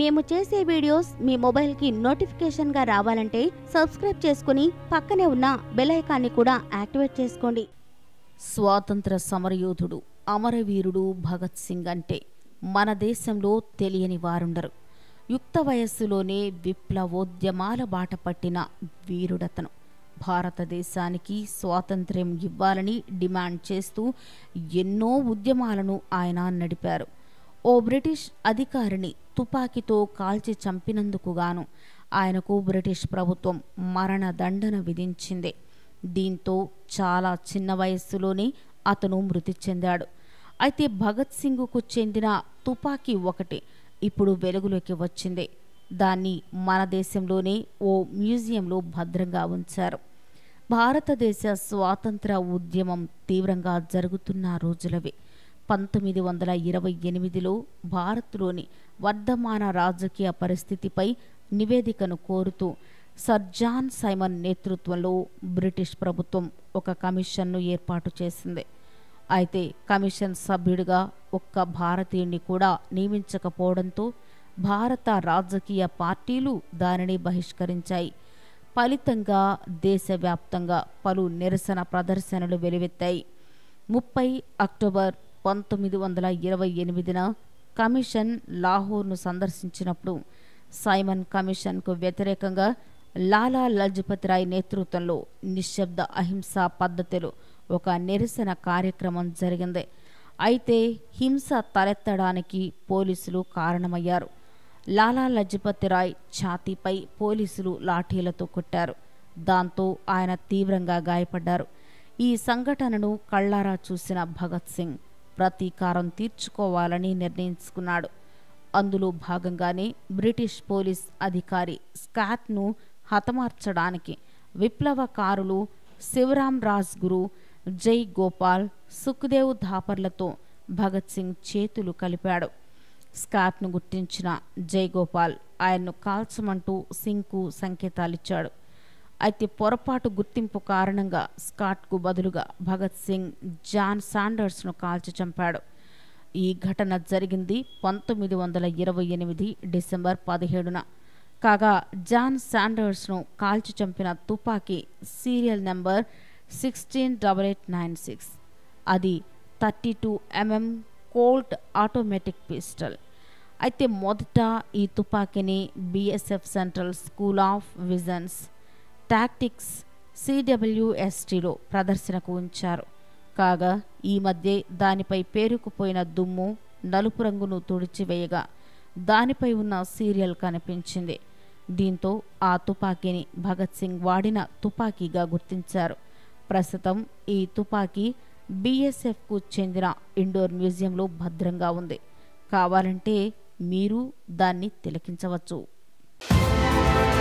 మేము చేసే వీడియోస్ మీ మొబైల్కి నోటిఫికేషన్గా రావాలంటే సబ్స్క్రైబ్ చేసుకుని పక్కనే ఉన్న బెల్ ఐకాన్ని కూడా యాక్టివేట్ చేసుకోండి స్వాతంత్ర సమరయోధుడు అమరవీరుడు భగత్ సింగ్ అంటే మన దేశంలో తెలియని వారుండరు యుక్త వయస్సులోనే విప్లవోద్యమాల బాట పట్టిన వీరుడతను భారతదేశానికి స్వాతంత్ర్యం ఇవ్వాలని డిమాండ్ చేస్తూ ఎన్నో ఉద్యమాలను ఆయన నడిపారు ఓ బ్రిటిష్ అధికారిని తుపాకీతో కాల్చి చంపినందుకు గాను ఆయనకు బ్రిటిష్ ప్రభుత్వం మరణదండన విధించింది దీంతో చాలా చిన్న వయస్సులోనే అతను మృతి చెందాడు అయితే భగత్ సింగ్కు చెందిన తుపాకీ ఒకటి ఇప్పుడు వెలుగులోకి వచ్చింది దాన్ని మన దేశంలోనే ఓ మ్యూజియంలో భద్రంగా ఉంచారు భారతదేశ స్వాతంత్ర ఉద్యమం తీవ్రంగా జరుగుతున్న రోజులవి పంతొమ్మిది వందల ఇరవై ఎనిమిదిలో భారత్లోని వర్ధమాన రాజకీయ పరిస్థితిపై నివేదికను కోరుతూ సర్ జాన్ సైమన్ నేతృత్వంలో బ్రిటిష్ ప్రభుత్వం ఒక కమిషన్ను ఏర్పాటు చేసింది అయితే కమిషన్ సభ్యుడిగా ఒక్క భారతీయుణ్ణి కూడా నియమించకపోవడంతో భారత రాజకీయ పార్టీలు దానిని బహిష్కరించాయి ఫలితంగా దేశవ్యాప్తంగా పలు నిరసన ప్రదర్శనలు వెలువెత్తాయి ముప్పై అక్టోబర్ పంతొమ్మిది వందల ఇరవై ఎనిమిదిన కమిషన్ లాహోర్ను సందర్శించినప్పుడు సైమన్ కమిషన్కు వ్యతిరేకంగా లాలా లజపతి రాయ్ నేతృత్వంలో నిశ్శబ్ద అహింసా పద్ధతిలో ఒక నిరసన కార్యక్రమం జరిగింది అయితే హింస తలెత్తడానికి పోలీసులు కారణమయ్యారు లాలా లజపతి రాయ్ ఛాతీపై పోలీసులు లాఠీలతో కొట్టారు దాంతో ఆయన తీవ్రంగా గాయపడ్డారు ఈ సంఘటనను కళ్ళారా చూసిన భగత్ సింగ్ ప్రతీకారం తీర్చుకోవాలని నిర్ణయించుకున్నాడు అందులో భాగంగానే బ్రిటిష్ పోలీస్ అధికారి స్కాట్ను హతమార్చడానికి విప్లవకారులు శివరాం రాజ్ గురు జై గోపాల్ సుఖ్దేవ్ ధాపర్లతో భగత్ సింగ్ చేతులు కలిపాడు స్కాట్ను గుర్తించిన జైగోపాల్ ఆయన్ను కాల్చమంటూ సింగ్కు సంకేతాలిచ్చాడు అయితే పొరపాటు గుర్తింపు కారణంగా స్కాట్కు బదులుగా భగత్ సింగ్ జాన్ శాండర్స్ను కాల్చి చంపాడు ఈ ఘటన జరిగింది పంతొమ్మిది వందల ఇరవై ఎనిమిది డిసెంబర్ పదిహేడున కాగా జాన్ శాండర్స్ను కాల్చి చంపిన తుపాకీ serial number sixteen double eight nine six అది thirty two MM Colt automatic pistol అయితే మొదట ఈ తుపాకీని BSF central school of weapons tactics సిడబ్ల్యూఎస్టీలో ప్రదర్శనకు ఉంచారు కాగా ఈ మధ్య దానిపై పేరుకుపోయిన దుమ్ము నలుపు రంగును తుడిచివేయగా దానిపై ఉన్న సీరియల్ కనిపించింది దీంతో ఆ తుపాకీని భగత్ సింగ్ వాడిన తుపాకీగా గుర్తించారు ప్రస్తుతం ఈ తుపాకీ బీఎస్ఎఫ్కు చెందిన ఇండోర్ మ్యూజియంలో భద్రంగా ఉంది కావాలంటే మీరు దాన్ని తిలకించవచ్చు